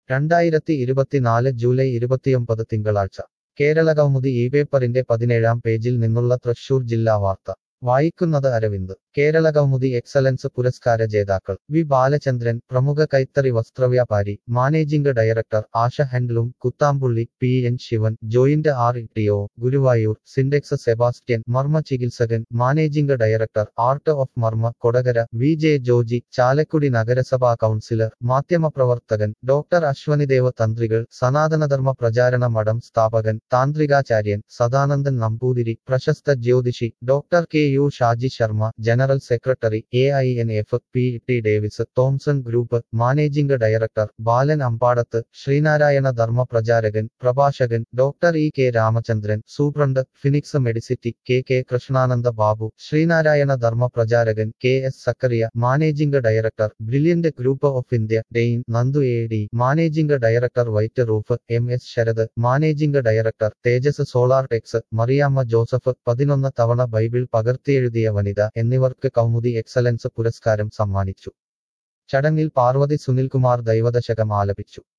രണ്ടായിരത്തി ഇരുപത്തിനാല് ജൂലൈ ഇരുപത്തിയൊമ്പത് തിങ്കളാഴ്ച കേരള കൗമുദി ഈ പേപ്പറിന്റെ പതിനേഴാം പേജിൽ നിന്നുള്ള തൃശൂർ ജില്ലാ വാർത്ത വായിക്കുന്നത് അരവിന്ദ് കേരള കൗമുദി എക്സലൻസ് പുരസ്കാര ജേതാക്കൾ വി ബാലചന്ദ്രൻ പ്രമുഖ കൈത്തറി വസ്ത്രവ്യാപാരി managing director Asha handloom Kuthampully P N Sivan joint R T O Guruvayur Syndex Sebastian മർമ്മ ചികിത്സകൻ managing director art of Marma Kodakara V J Joji Chalakudy നഗരസഭാ കൗൺസിലർ മാധ്യമപ്രവർത്തകൻ ഡോക്ടർ അശ്വനിദേവ തന്ത്രികൾ സനാതനധർമ്മ പ്രചാരണ മഠം സ്ഥാപകൻ താന്ത്രികാചാര്യൻ സദാനന്ദൻ നമ്പൂതിരി പ്രശസ്ത ജ്യോതിഷി doctor K U Shaji Sharma general secretary A I N F P T Davis Thomson group managing director Balan Ambadath Sreenarayana ധർമ്മ പ്രചാരകൻ പ്രഭാഷകൻ doctor E K Ramachandran superintendent Phoenix Medicity K K Krishnananda Babu Sreenarayana ധർമ്മ പ്രചാരകൻ K S Zachariah managing director Brilliant Group of India Dain Nandu A D managing director White Roof M S Sarath managing director Thejas Solar Tex Mariamma Joseph പതിനൊന്ന് തവണ Bible പകർത്തിയെഴുതിയ വനിത എന്നിവർക്ക് Kaumudi excellence പുരസ്കാരം സമ്മാനിച്ചു ചടങ്ങിൽ പാർവതി സുനിൽകുമാർ ദൈവദശകം ആലപിച്ചു